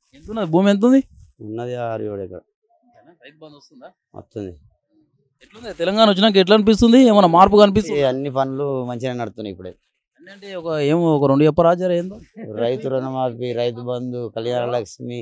ఎంత ఉన్నది భూమి ఎంత ఉంది ఉన్నది ఆరు ఏడు ఎకరా రైతు బంధు వస్తుందా వస్తుంది ఎట్లుంది తెలంగాణ వచ్చినాక ఎట్లా అనిపిస్తుంది ఏమైనా మార్పు కనిపిస్తుంది ఈ అన్ని పనులు మంచిగా నడుస్తున్నాయి ఇప్పుడే అంటే ఒక ఏమో ఒక రెండు చెప్ప రాజారా ఏందో రైతు రుణమాఫీ రైతు బంధు కళ్యాణ లక్ష్మి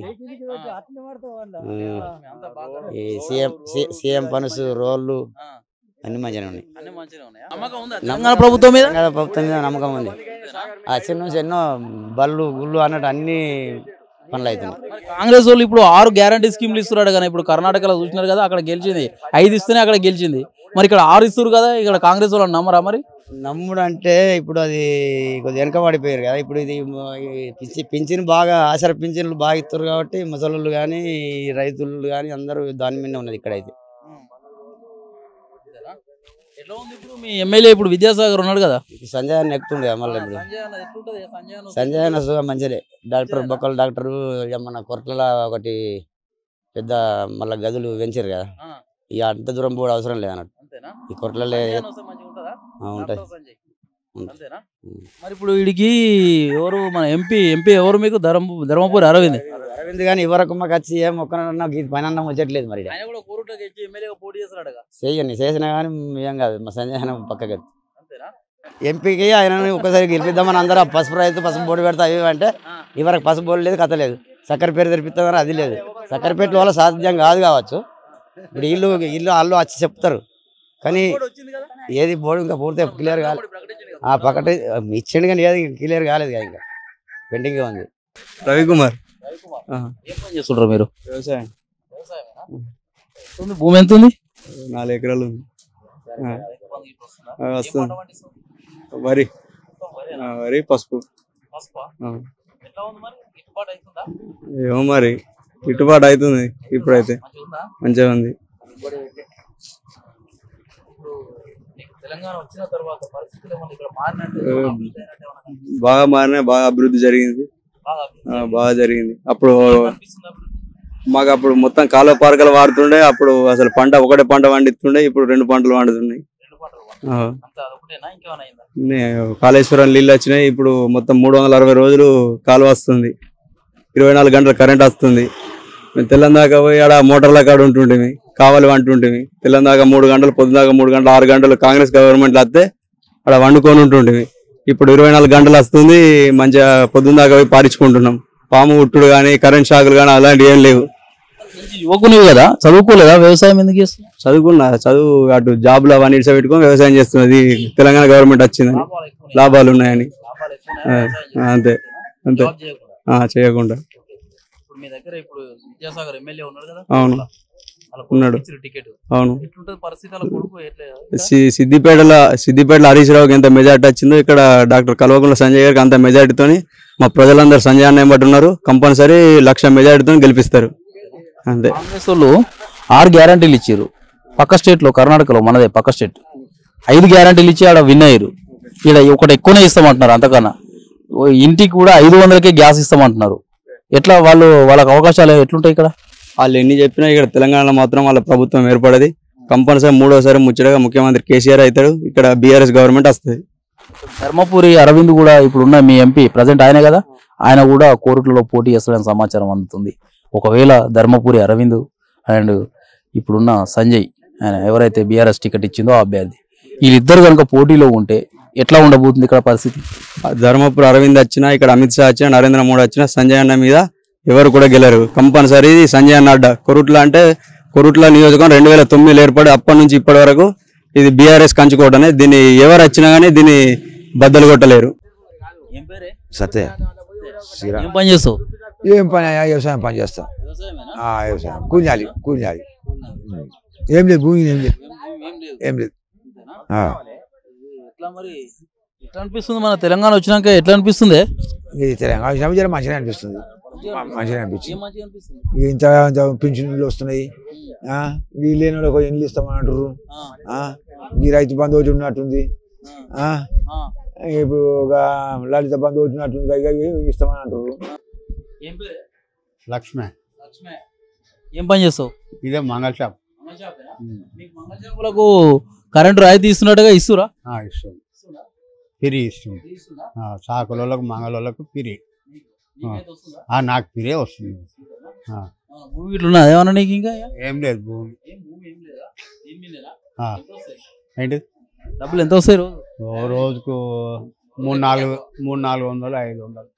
అంతా బాగా ఈ సీఎం సి- సీఎం పనుసు రోళ్ళు ఆ, అన్ని మంచిగా ఉన్నాయి అన్ని మంచిగా ఉన్నాయా నమ్మకం ఉందా తెలంగాణ ప్రభుత్వం మీద తెలంగాణ ప్రభుత్వం మీద నమ్మకం ఉంది వచ్చిన నుంచి ఎన్నో బళ్ళు గుళ్ళు అన్నట్టు అన్ని పనులు అవుతున్నాయి మరి కాంగ్రెస్ వాళ్ళు ఇప్పుడు ఆరు గ్యారంటీ స్కీమ్లు ఇస్తున్నాడు కానీ ఇప్పుడు కర్ణాటకలో చూసినారు కదా అక్కడ గెలిచింది ఐదు ఇస్తేనే అక్కడ గెలిచింది మరి ఇక్కడ ఆరు ఇస్తారు కదా ఇక్కడ కాంగ్రెస్ వాళ్ళు నమ్మరా మరి నమ్ముడు అంటే ఇప్పుడు అది కొద్దిగా వెనకబడిపోయారు కదా ఇప్పుడు ఇది మ- ఈ పింఛి పింఛన్ బాగా ఆసర పింఛన్లు బాగా ఇస్తారు కాబట్టి ముసలు కానీ రైతులు కానీ అందరూ దాని మీద ఉన్నది ఇక్కడైతే ఎట్లా ఉంది ఇప్పుడు మీ ఎమ్మెల్యే ఇప్పుడు విద్యాసాగర్ ఉన్నాడు కదా ఇప్పుడు సంజయ్ అన్న ఎక్కుతుండే మళ్ళీ ఇప్పుడు సంజయ్ అన్న ఎట్లుంటది సంజయ్ అన్న సంజయ్ అన్న సుఖం మంచిదే డాక్టర్ బొక్కల డాక్టర్ ఇక మన కొట్ల ఒకటి పెద్ద మళ్ళీ గదులు పెంచారు కదా ఆ, ఇక అంత దూరం పోవడం అవసరం లేదు అన్నట్టు అంతేనా ఈ కొట్లలో సంజయ్ అన్న వస్తే మంచిగా ఉంటుందా ఉంటాయి డాక్టర్ సంజయ్ ఉంది. అంతేనా ఉం. మరి ఇప్పుడు వీడికి ఎవరు మన ఎంపీ ఎంపీ ఎవరు మీకు ధర్మ ధర్మపురి అరవింద్ అరవింద్ కానీ ఇవరకు మాకు వచ్చి ఏం ఒక్కనన్నా ఈ పని అన్నం వచ్చట్లేదు మరి ఈడ. ఆయన కూడా కోరుట్లోకి వచ్చి ఎమ్మెల్యేగా పోటీ చేస్తున్నాడుగా చెయ్యండి చేసినా కానీ ఏం కాదు మా సంజయ్ అన్న పక్కకి అంతేనా ఎంపీకి ఆయన ఒకసారి గెలిపిద్దామని అందరూ పసుపు రైతు పసుపు బోర్డు పెడతా అవి ఇవి అంటే ఆ, ఇవరకు పసుపు బోర్డు లేదు కథ లేదు చక్కెర పేరు తెరిపిస్తామని అది లేదు చక్కెరపేట వల్ల సాధ్యం కాదు కావచ్చు ఇప్పుడు ఇల్లు ఇల్లు వాళ్ళు వచ్చి చెప్తారు కానీ కూడా వచ్చింది కదా ఏది బోర్డు ఇంకా పూర్తి క్లియర్ కాలేదు ఇప్పుడు ప్రకటించింది కదా. ఆ పక్కట ఇచ్చిండు కానీ ఏది క్లియర్ కాలేదు కదా ఇంకా పెండింగ్ ఉంది రవికుమార్ రవికుమార్, ఆహా. ఏం పని చేస్తుంటారు మీరు వ్యవసాయం వ్యవసాయమేనా? ఎంత ఉంది? భూమి ఎంత ఉంది నాలుగు ఎకరాలు ఉంది ఆ. రైతు బంధు ఇట్లా వస్తుందా? ఆ, ఏం వస్తుంది పంట పండిస్తారు? వరి మొత్తం వరేనా? ఆ, వరి పసుపు పసుపా? ఆ. ఎట్లా ఉంది మరి గిట్టుబాటు అవుతుందా ఏమో మరి గిట్టుబాటు అవుతుంది ఇప్పుడైతే మంచిగా ఉందా మంచిగా ఉంది ఇప్పుడు నీకు తెలంగాణ వచ్చిన తర్వాత పరిస్థితులు ఏమన్నా ఇక్కడ మారినట్టు ఆ. ఏమన్నా అభివృద్ధి అయినట్టు ఏమన్నా కనిపిస్తుందా? బాగా మారినా బాగా అభివృద్ధి జరిగింది బాగా అభివృద్ధి ఆ, బాగా జరిగింది అప్పుడు కనిపిస్తుందా అభివృద్ధి? మాకు అప్పుడు మొత్తం కాలువ పారకలు వాడుతుండే అప్పుడు అసలు పంట ఒకటే పంట పండిస్తుండే ఇప్పుడు రెండు పంటలు పండుతున్నాయి రెండు పంటలు ఆ. అంత అదొకటేనా ఇంకేమైనా అయిందా నే- కాళేశ్వరం నీళ్ళు వచ్చినాయి ఇప్పుడు మొత్తం మూడు వందల అరవై రోజులు కాలువ వస్తుంది ఇరవై నాలుగు గంటలు కరెంట్ వస్తుంది మేము తెల్లం దాకా పోయి ఆడ మోటార్ల కాడ ఉంటుంటిమి కావాలి అంటుంటిమి తెల్లం దాకా మూడు గంటలు పొద్దుదాకా మూడు గంటలు ఆరు గంటలు కాంగ్రెస్ గవర్నమెంట్ వస్తే ఆడ వండుకొని ఉంటుంటిమి ఇప్పుడు ఇరవై నాలుగు గంటలు వస్తుంది మంచిగా పొద్దున్న దాకా పోయి పారించుకుంటున్నాం పాము ఉట్టుడు కానీ కరెంట్ షాకులు కానీ అలాంటివి ఏం లేవు మంచి యువకునివి కదా చదువుకోలేదా వ్యవసాయం ఎందుకు చేస్తున్నావు చదువుకున్నా చదువు అటు జాబ్లు అవన్నీ ఇడిచి పెట్టుకొని వ్యవసాయం చేస్తున్నది తెలంగాణ గవర్నమెంట్ వచ్చిందని లాభాలు ఎక్కువ ఉన్నాయి. లాభాలు ఉన్నాయని లాభాలు ఎక్కువ ఆ, ఉన్నాయి. వ్యవసాయం ఆ, అంతే చేస్తున్నారా? అంతే జాబ్ చేయకుండా. ఆ, చేయకుండా ఇప్పుడు మీ దగ్గర ఇప్పుడు విద్యాసాగర్ ఎమ్మెల్యే ఉన్నాడు కదా అవును. వాళ్ళ కొడుకు ఉన్నాడు. ఇచ్చిన టికెట్ అవును ఎట్లుంటది పరిస్థితి వాళ్ళ కొడుకు ఎట్లా సి- సిద్దిపేటలో సిద్దిపేటలో హరీష్ రావుకి ఎంత మెజార్టీ వచ్చిందో ఇక్కడ డాక్టర్ కల్వకుంట్ల సంజయ్ గారికి అంత మెజార్టీతోని మా ప్రజలందరూ సంజయ్ అన్న ఏమంటున్నారు ఉన్నారు కంపల్సరీ లక్ష మెజార్టీతో గెలిపిస్తారు అంతే కాంగ్రెస్ వాళ్ళు ఆరు గ్యారంటీలు ఇచ్చారు పక్క స్టేట్ లో కర్ణాటకలో మనదే పక్క స్టేట్ ఐదు గ్యారంటీలు ఇచ్చి ఆడ విన్ అయ్యారు ఇక్కడ ఒకటి ఎక్కువనే ఇస్తామంటున్నారు అంతకన్నా ఓ ఇంటికి కూడా ఐదు వందలకే గ్యాస్ ఇస్తామంటున్నారు ఎట్లా వాళ్ళు వాళ్ళకి అవకాశాలు ఎట్లుంటాయి ఇక్కడ వాళ్ళు ఎన్ని చెప్పినా ఇక్కడ తెలంగాణలో మాత్రం వాళ్ళ ప్రభుత్వం ఏర్పడది కంపల్సరీ మూడోసారి ముచ్చటగా ముఖ్యమంత్రి కేసీఆర్ అవుతాడు ఇక్కడ బీఆర్ఎస్ గవర్నమెంట్ వస్తుంది ధర్మపురి అరవింద్ కూడా ఇప్పుడున్న మీ ఎంపీ ప్రజెంట్ ఆయనే కదా ఆయన కూడా కోర్టులలో పోటీ చేస్తాడని సమాచారం అందుతుంది ఒకవేళ ధర్మపురి అరవింద్ అండ్ ఇప్పుడున్న సంజయ్ ఆయన ఎవరైతే బీఆర్ఎస్ టికెట్ ఇచ్చిందో ఆ అభ్యర్థి వీళ్ళిద్దరు కనుక పోటీలో ఉంటే ఎట్లా ఉండబోతుంది ఇక్కడ పరిస్థితి ధర్మపురి అరవింద్ వచ్చినా ఇక్కడ అమిత్ షా వచ్చినా నరేంద్ర మోడీ వచ్చినా సంజయ్ అన్న మీద ఎవరు కూడా గెలరు కంపల్సరీ సంజయ్ అన్న అడ్డ కొరుట్ల అంటే కొరుట్ల నియోజకవర్గం రెండు వేల తొమ్మిదిలో ఏర్పడి అప్పటి నుంచి ఇప్పటి వరకు ఇది బీఆర్ఎస్ కంచుకోవటమే దీన్ని ఎవరు వచ్చినా కానీ దీన్ని బద్దలు కొట్టలేరు సత్య శ్రీరామ్ ఏం పని చేస్తావు ఏం పని అయ్యా? వ్యవసాయం పని చేస్తాం ఆ, వ్యవసాయం కూలియాలి కూలియాలి ఏం లేదు భూమి ఏం లేదు ఏం లేదు ఆ. ఎట్లా మరి ఎట్లా అనిపిస్తుంది మన తెలంగాణ వచ్చినాక ఎట్లా అనిపిస్తుంది ఇది తెలంగాణ వచ్చినప్పుడు జర మంచిగా అనిపిస్తుంది మంచిగా అనిపించింది ఏం మంచిగా అనిపిస్తుంది ఇక ఇంత ఇంత పింఛన్లు వస్తున్నాయి ఆ, ఈ లేని వాళ్ళకి ఇల్లు ఇస్తామంటారు ఆ, ఈ రైతు బంధు ఒకటి ఉన్నట్టుంది ఆ, ఇప్పుడు ఒక లలిత బంధు ఒకటి ఉన్నట్టుంది ఇక ఇక ఇస్తామని అంటారు ఏం పేరు లక్ష్మే లక్ష్మే ఏం పని చేస్తావు ఇదే మంగళ షాప్ మంగళ షాపేనా? మీకు మంగళ షాపులకు కరెంటు రాయితీ ఇస్తున్నట్టుగా ఇస్తురా ఆ, ఇస్తుంది పిరి ఇస్తుంది ఆ, సాకుల వాళ్ళకు మంగళ వాళ్ళకు పిరి నీకైతే వస్తుందా? ఆ, నాకు పిరే వస్తుంది ఆ, ఆ, భూమి ఇట్లా ఉన్నది ఏమన్నా నీకు ఇంకా ఏం లేదు భూమి ఏం భూమి ఏం లేదా ఏం లేదా ఆ, ఎంత వస్తాయి? ఏంటి డబ్బులు ఎంత వస్తాయి రోజు ఓ రోజుకు మూడు నాలుగు మూడు నాలుగు వందలు ఐదు వందలు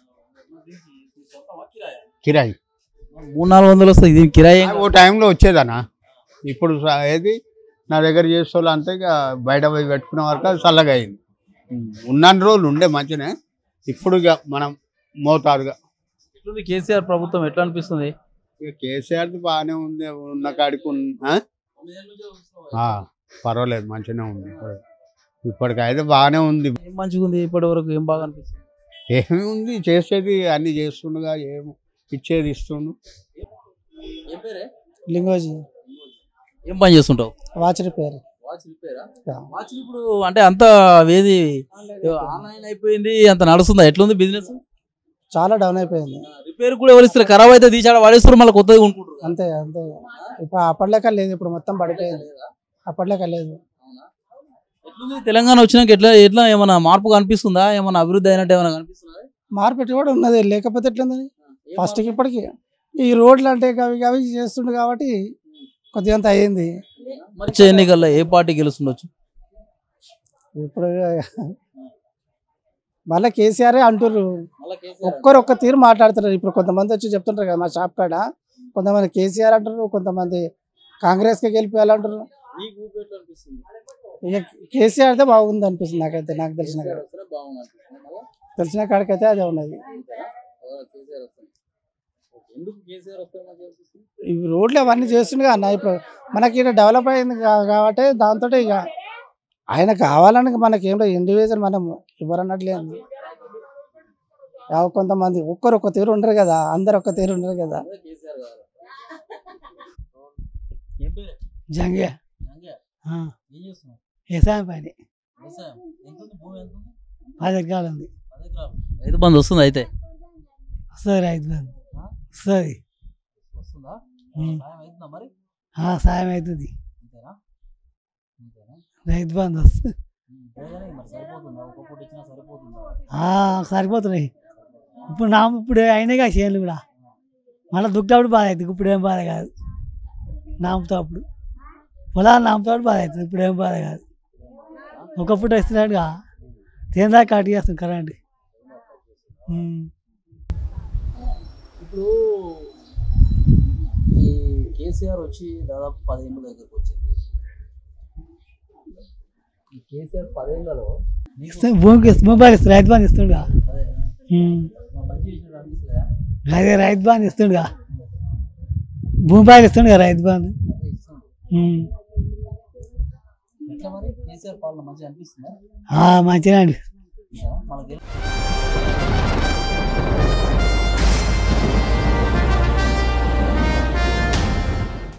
కిరాయి మూడు నాలుగు వందలు వస్తాయి ఇది కిరాయి ఏం ఓ టైంలో వచ్చేదనా ఇప్పుడు స- ఏది నా దగ్గర చేసేవాళ్ళు అంతే ఇక బయట పోయి పెట్టుకునే వరకు అది చల్లగా అయింది ఉన్న రోజులు ఉండే మంచినే ఇప్పుడు ఇక మనం మోతాదుగా ఎట్లుంది కేసీఆర్ ప్రభుత్వం ఎట్లా అనిపిస్తుంది ఇక కేసీఆర్ బాగానే ఉంది ఉన్న కాడికి ఉన్న- ఆ? ఆ, పర్వాలేదు మంచిగానే ఉంది ఇప్పుడు. ఇప్పటికైతే బాగానే ఉంది ఏం మంచిగా ఉంది ఇప్పటి వరకు ఏం బాగా అనిపిస్తుంది ఏమి ఉంది చేసేది అన్ని చేస్తుండగా ఏం ఇచ్చేది ఇస్తుండు ఏం పేరే లింగోజీ ఏం పని చేస్తుంటావు వాచ్ రిపేర్ వాచ్ రిపేరా యా. వాచ్ ఇప్పుడు అంటే అంత ఏది ఆన్లైన్ అయిపోయింది అంత నడుస్తుందా ఎట్లుంది బిజినెస్ చాలా డౌన్ అయిపోయింది రిపేర్ కూడా ఎవరు ఇస్తారు ఖరాబ్ అయితే తీసాడు వాడేస్తారు మళ్ళీ కొత్తది కొనుక్కుంటారు అంతే అంతే ఇప్పుడు అప్పటిలేక లేదు ఇప్పుడు మొత్తం పడిపోయింది అప్పటిలేక లేదు ఎట్లుంది తెలంగాణ వచ్చినాక ఎట్లా ఎట్లా ఏమైనా మార్పు కనిపిస్తుందా ఏమైనా అభివృద్ధి అయినట్టు ఏమైనా కనిపిస్తుందా మార్కెట్ కూడా ఉన్నది లేకపోతే ఎట్లుందని ఫస్ట్కి ఇప్పటికి ఈ రోడ్లు అంటే అవి అవి చేస్తుండు కాబట్టి కొద్దిగా అంత అయ్యింది వచ్చే ఎన్నికల్లో ఏ పార్టీ గెలుస్తుండొచ్చు ఇప్పుడు మళ్ళీ కేసీఆర్ అంటుర్రు ఒక్కరు ఒక్క తీరు మాట్లాడుతున్నారు ఇప్పుడు కొంతమంది వచ్చి చెప్తుంటారు కదా మా షాప్ కాడ కొంతమంది కేసీఆర్ అంటారు కొంతమంది కాంగ్రెస్కి గెలిపేయాలంటారు నీకు ఊపి ఎట్లా అనిపిస్తుంది? ఇక కేసీఆర్ అయితే బాగుంది అనిపిస్తుంది నాకైతే నాకు తెలిసిన కాడ వస్తేనే బాగుంది అనిపిస్తుంది. మళ్ళా? తెలిసిన కాడికైతే అదే ఉన్నది ఆ, కేసీఆర్ వస్తాడు. ఎందుకు కేసీఆర్ వస్తే మంచిగా అనిపిస్తుంది? ఇవి రోడ్లు అవన్నీ చేస్తుండగా అన్న ఇప్పుడు మనకి ఇక్కడ డెవలప్ అయింది కా- కాబట్టి దాంతో ఇక ఆయన కావాలని మనకి ఏం లేదు ఇండివిజువల్ మనం ఇవ్వరన్నట్లేదు యా కొంతమంది ఒక్కరు ఒక్క తీరు ఉండరు కదా అందరు ఒక్క తీరు ఉండరు కదా అదే కేసీఆర్ కావాలి. ఏం పేరు? జంగే నంగే. ఏం చేస్తున్నావు? వ్యవసాయం పని వ్యవసాయం. ఎంత ఉంది? భూమి ఎంత ఉంది? పది ఎకరాలు ఉంది పది ఎకరాలు. రైతు బంధు వస్తుంది అయితే వస్తుంది రైతు బంధు వస్తుంది వస్తుందా ఉమ్. సాయం అవుతుందా మరి సాయం అవుతుంది అంతేనా అంతేనా రైతు బంధు వస్తుంది ఉమ్, పోగానే మరి సరిపోతుందా ఒక పూట ఇచ్చినా సరిపోతుందా ఆ, సరిపోతున్నాయి ఇప్పుడు నా ఇప్పుడు అయినాయి చేనులు కూడా మళ్ళీ దుక్కినప్పుడు బాధ అవుతుంది ఇప్పుడు ఏం బాధ కాదు నాముతాప్పుడు పొలాలు నాముతాడు బాధ అవుతుంది ఇప్పుడు ఏం బాధ కాదు ఒక పూట ఇస్తున్నాడుగా తేందా కట్ చేస్తుంది కరెంట్ ఉమ్. ఇప్పుడు ఈ కేసీఆర్ వచ్చి దాదాపు పదేళ్ళ దగ్గరకు వచ్చింది ఈ కేసీఆర్ పదేళ్లలో నీకు ఇస్తే భూమికి ఇస్తే మొబైల్ ఇస్తే రైతు బాగా ఇస్తుండగా అదే ఉమ్. మా మంచి చేసినట్టు అనిపిస్తుందా అదే రైతు బాగా ఇస్తుండగా భూమి బాగా ఇస్తుండగా రైతు బాగా అదే ఇస్తున్నాడు ఉమ్. ఎట్లా మరి కేసీఆర్ పాలన మంచిగా అనిపిస్తుందా ఆ, మంచిగా అండి మనకి